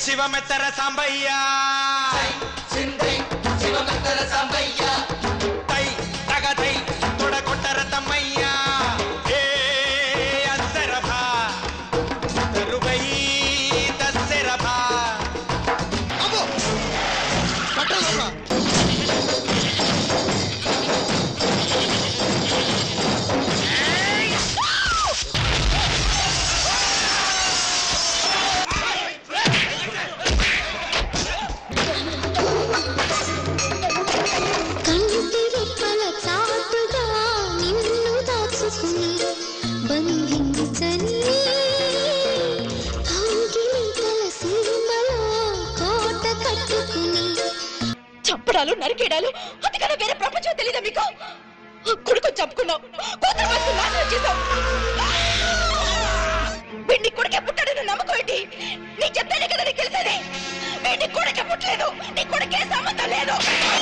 శివమెత్తర సాంబయ్య తై తగదై తొడగొట్టర తమ్మయ్య ఏ అస్సరభా తరువై తస్సరభా అమ్మో కట్టలు కంటి రెప్పల చాటుగా నిన్ను దాచుకుని బంధించని కౌగిలింతల సీమలో కోట కట్టుకుని చంపడాలు నరికేయడాలు అందుకన్నా వేరే ప్రపంచం తెలీదా మీకు కొడుకు చంపుకున్నావు కూతురు బతుకు నాశనం చేసావు వీడిని కొడుకే పుట్టాడని నమ్మకం ఏంటి నీ చెప్తేనే కదా నీకు తెలిసేది వీడిని కొడుకే పుట్టలేదు నీ కొడుకే సంబంధం లేదు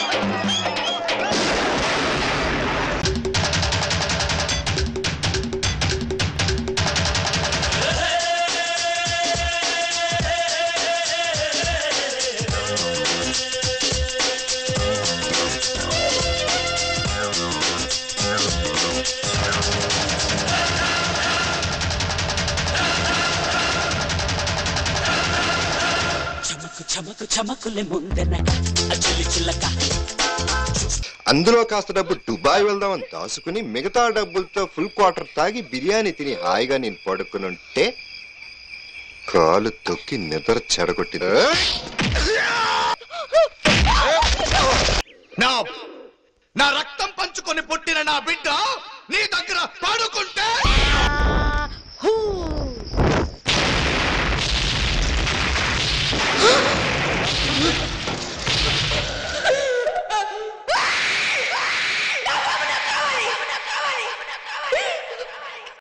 చమకు చమకు చమకులే ముందెనక చిల్లి చిల్లక అందులో కాస్త డబ్బు దుబాయ్ వెళ్దామని దాసుకుని మిగతా డబ్బులతో ఫుల్ క్వార్టర్ తాగి బిర్యానీ తిని హాయిగా నేను పడుకుని ఉంటే కాలు తొక్కి నిద్ర చెడగొట్టింది నా నా రక్తం పంచుకొని పుట్టిన నా బిడ్డ నీ దగ్గర పడుకుంటే